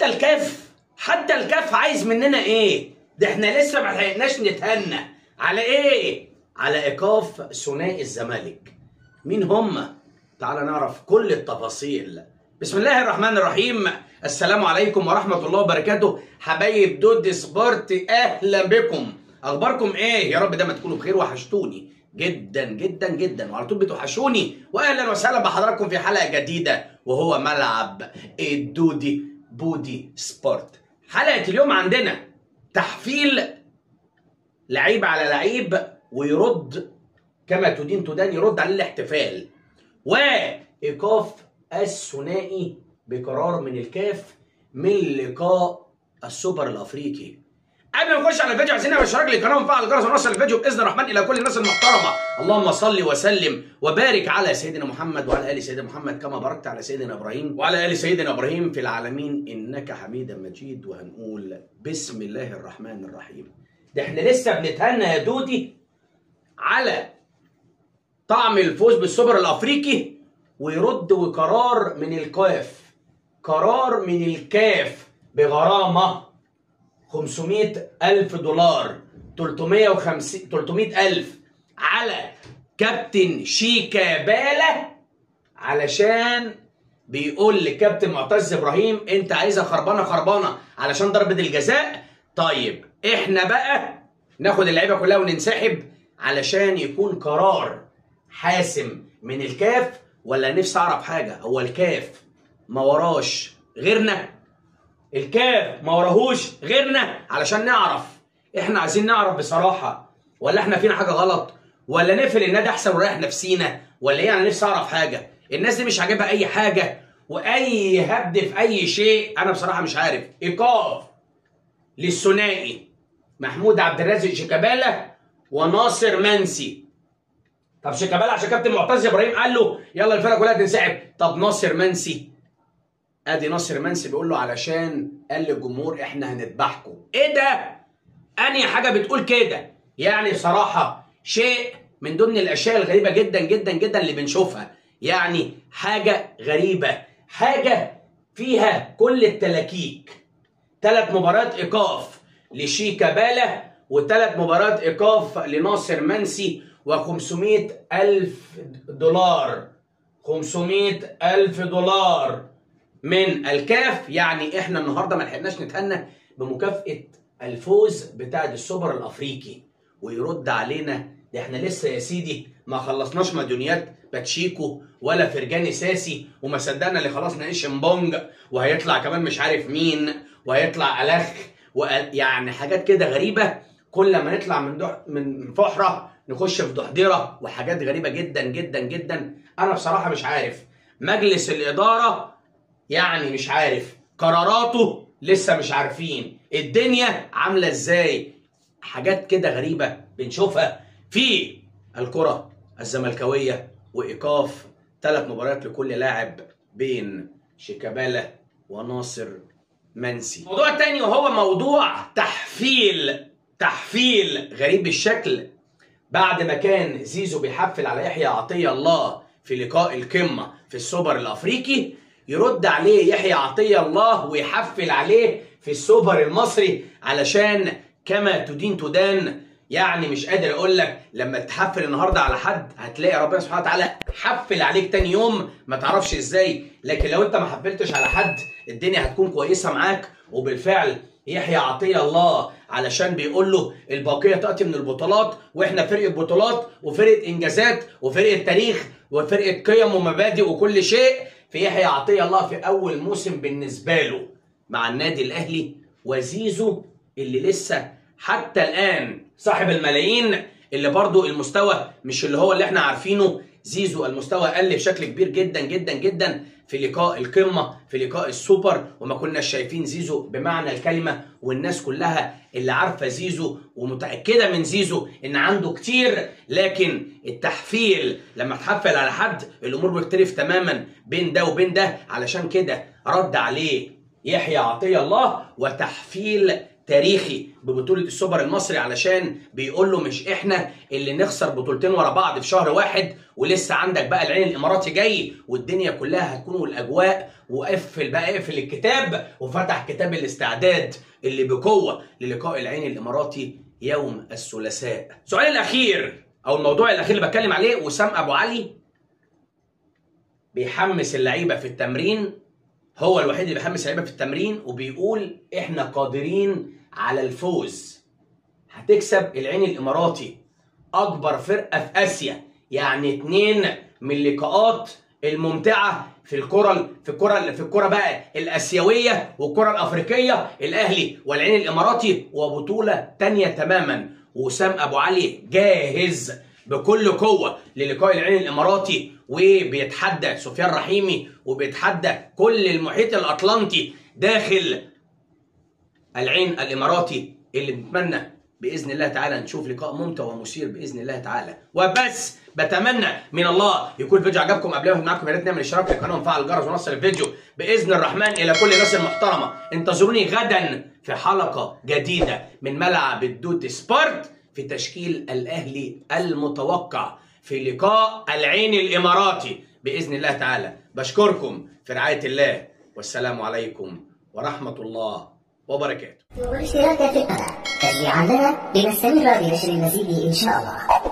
حتى الكاف حتى الكاف عايز مننا ايه ده احنا لسه ما لحقناش نتهنى على ايه على ايقاف ثنائي الزمالك مين هم تعال نعرف كل التفاصيل بسم الله الرحمن الرحيم السلام عليكم ورحمة الله وبركاته حبايب دود سبورت أهلا بكم أخباركم إيه يا رب دايما تكونوا بخير وحشتوني جدا جدا جدا وعلى طول بتوحشوني وأهلا وسهلا بحضراتكم في حلقة جديدة وهو ملعب الدودي بودي سبورت حلقة اليوم عندنا تحفيل لعيب على لعيب ويرد كما تدين تدان يرد عليه الاحتفال وايقاف الثنائي بقرار من الكاف من لقاء السوبر الافريقي قبل ما نخش على الفيديو عايزين نعمل اشتراك للقناه ونفعل الجرس ونوصل الفيديو باذن الرحمن الى كل الناس المحترمه اللهم صل وسلم وبارك على سيدنا محمد وعلى ال سيدنا محمد كما باركت على سيدنا ابراهيم وعلى ال سيدنا ابراهيم في العالمين انك حميد مجيد وهنقول بسم الله الرحمن الرحيم ده احنا لسه بنتهنى يا دودي على طعم الفوز بالسوبر الافريقي ويرد وقرار من الكاف قرار من الكاف بغرامه 500 ألف دولار 350 300 ألف على كابتن شيكابالا علشان بيقول لكابتن معتز ابراهيم انت عايزها خربانه خربانه علشان ضربه الجزاء طيب احنا بقى ناخد اللعيبه كلها وننسحب علشان يكون قرار حاسم من الكاف ولا نفسي اعرف حاجه هو الكاف ما وراش غيرنا الكاف ما وراهوش غيرنا علشان نعرف احنا عايزين نعرف بصراحه ولا احنا فينا حاجه غلط ولا نقفل النادي احسن ونريح نفسينا ولا ايه انا نفسي اعرف حاجه الناس دي مش عاجبها اي حاجه واي هبد في اي شيء انا بصراحه مش عارف ايقاف للثنائي محمود عبد الرازق شيكابالا وناصر منسي طب شيكابالا عشان كابتن معتز ابراهيم قال له يلا الفرقه كلها تنسحب طب ناصر منسي ادي ناصر منسي بيقول له علشان قال للجمهور احنا هنذبحكم ايه ده انهي حاجه بتقول كده يعني بصراحه شيء من ضمن الاشياء الغريبه جدا جدا جدا اللي بنشوفها يعني حاجه غريبه حاجه فيها كل التلاكيك ثلاث مباريات ايقاف لشيكابالا وثلاث مباريات ايقاف لناصر منسي و500 ألف دولار 500 ألف دولار من الكاف يعني احنا النهارده ما لحقناش نتهنى بمكافأة الفوز بتاع السوبر الافريقي ويرد علينا ده احنا لسه يا سيدي ما خلصناش مديونيات باتشيكو ولا فرجاني ساسي وما صدقنا اللي خلاص نعيش مبونج وهيطلع كمان مش عارف مين وهيطلع الخ يعني حاجات كده غريبه كل ما نطلع من دح من فحره نخش في دحضره وحاجات غريبه جدا جدا جدا انا بصراحه مش عارف مجلس الاداره يعني مش عارف قراراته لسه مش عارفين الدنيا عامله ازاي حاجات كده غريبه بنشوفها في الكره الزملكاويه وايقاف ثلاث مباريات لكل لاعب بين شيكابالا وناصر منسي الموضوع الثاني وهو موضوع تحفيل تحفيل غريب الشكل بعد ما كان زيزو بيحفل على يحيى عطيه الله في لقاء القمه في السوبر الافريقي يرد عليه يحيى عطيه الله ويحفل عليه في السوبر المصري علشان كما تدين تدان يعني مش قادر اقول لك لما تحفل النهارده على حد هتلاقي ربنا سبحانه وتعالى حفل عليك تاني يوم ما تعرفش ازاي لكن لو انت ما حفلتش على حد الدنيا هتكون كويسه معاك وبالفعل يحيى عطيه الله علشان بيقول له الباقيه تاتي من البطولات واحنا فرقه بطولات وفرقه انجازات وفرقه تاريخ وفرقه قيم ومبادئ وكل شيء في يحيى عطيه الله في اول موسم بالنسبه له مع النادي الاهلي وزيزو اللي لسه حتى الان صاحب الملايين اللي برضو المستوى مش اللي هو اللي احنا عارفينه زيزو المستوى قل بشكل كبير جدا جدا جدا في لقاء القمة في لقاء السوبر وما كناش شايفين زيزو بمعنى الكلمة والناس كلها اللي عارفة زيزو ومتأكدة من زيزو ان عنده كتير لكن التحفيل لما تحفل على حد الامور بتختلف تماما بين ده وبين ده علشان كده رد عليه يحيى عطية الله وتحفيل تاريخي ببطولة السوبر المصري علشان بيقول له مش احنا اللي نخسر بطولتين ورا بعض في شهر واحد ولسه عندك بقى العين الاماراتي جاي والدنيا كلها هتكون والاجواء وقفل بقى اقفل الكتاب وفتح كتاب الاستعداد اللي بقوة للقاء العين الاماراتي يوم الثلاثاء. السؤال الاخير او الموضوع الاخير اللي بتكلم عليه وسام ابو علي بيحمس اللعيبه في التمرين هو الوحيد اللي بيحمس اللعيبه في التمرين وبيقول احنا قادرين على الفوز هتكسب العين الاماراتي اكبر فرقه في اسيا يعني اتنين من اللقاءات الممتعه في الكره في الكره في الكره بقى الاسيويه والكره الافريقيه الاهلي والعين الاماراتي وبطوله تانية تماما وسام ابو علي جاهز بكل قوه للقاء العين الاماراتي وبيتحدى سفيان رحيمي وبيتحدى كل المحيط الاطلنطي داخل العين الاماراتي اللي بنتمنى باذن الله تعالى نشوف لقاء ممتع ومثير باذن الله تعالى وبس بتمنى من الله يكون الفيديو عجبكم قبل ما معاكم يا ريت نعمل اشتراك في القناه ونفعل الجرس ونوصل الفيديو باذن الرحمن الى كل الناس المحترمه انتظروني غدا في حلقه جديده من ملعب الدوت سبارت في تشكيل الاهلي المتوقع في لقاء العين الاماراتي باذن الله تعالى بشكركم في رعايه الله والسلام عليكم ورحمه الله وبركاته واشتراكك في القناة تشجيعا لنا لنستمر بنشر المزيد إن شاء الله